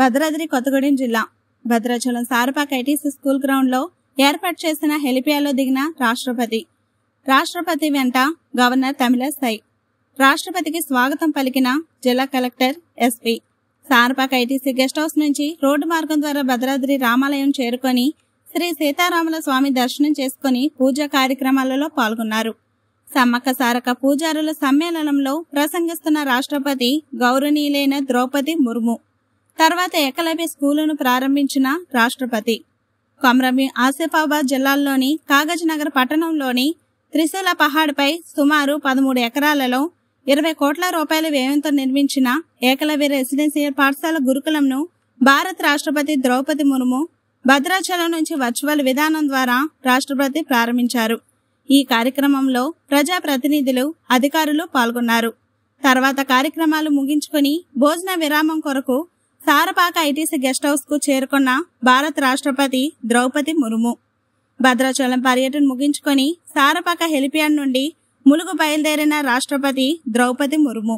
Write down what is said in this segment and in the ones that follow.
భద్రాద్రి కొత్తగూడెం జిల్లా Bhadrachalam Sarapaka ITC school ground లో ఏర్పాటు చేసిన హెలిపియాలో దిగిన రాష్ట్రపతి రాష్ట్రపతి వెంట గవర్నర్ తమిళసై రాష్ట్రపతికి స్వాగతం పలికిన జిల్లా collector SP Sarapaka ITC guest house నుంచి రోడ్డు మార్గం ద్వారా భద్రాద్రి రామాలయం చేరుకొని శ్రీ సీతారాముల స్వామి దర్శనం చేసుకుని పూజా కార్యక్రమాలలో పాల్గొన్నారు సమ్మక్క సారక పూజారుల సమ్మేళనంలో ప్రసంగిస్తున్న రాష్ట్రపతి గౌరవనీయులైన ద్రౌపది ముర్ము తర్వాత ఏకలవ్య స్కూలును ప్రారంభించిన రాష్ట్రపతి కొమరమి ఆసిఫాబాద్ జిల్లాల్లోని కాగజ్ నగర్ పట్టణంలోని త్రిశూల పహాడ్పై సుమారు పదమూడు ఎకరాలలో ఇరవై కోట్ల రూపాయల వ్యయంతో నిర్మించిన ఏకలవ్య రెసిడెన్షియల్ పాఠశాల గురుకులంను భారత రాష్ట్రపతి ద్రౌపది ముర్ము భద్రాచలం నుంచి వర్చువల్ విధానం ద్వారా రాష్ట్రపతి ప్రారంభించారు ఈ కార్యక్రమంలో ప్రజా ప్రతినిధులు అధికారులు పాల్గొన్నారు తర్వాత కార్యక్రమాలు ముగించుకుని భోజన విరామం కొరకు సారపాక ఐటీసీ గెస్ట్ హౌస్ కు చేరుకున్న భారత రాష్ట్రపతి ద్రౌపది ముర్ము భద్రాచలం పర్యటన ముగించుకొని సారపాక హెలిప్యాడ్ నుండి ములుగు బయలుదేరిన రాష్ట్రపతి Draupadi Murmu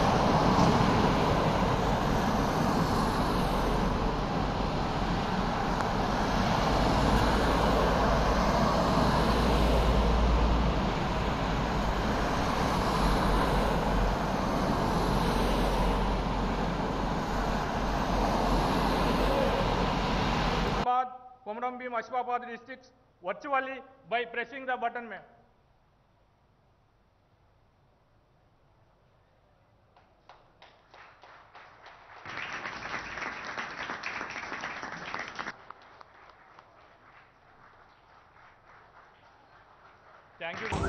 Ahmedabad, Komrambim, Ashfabad districts virtually by pressing the button, ma'am. Thank you.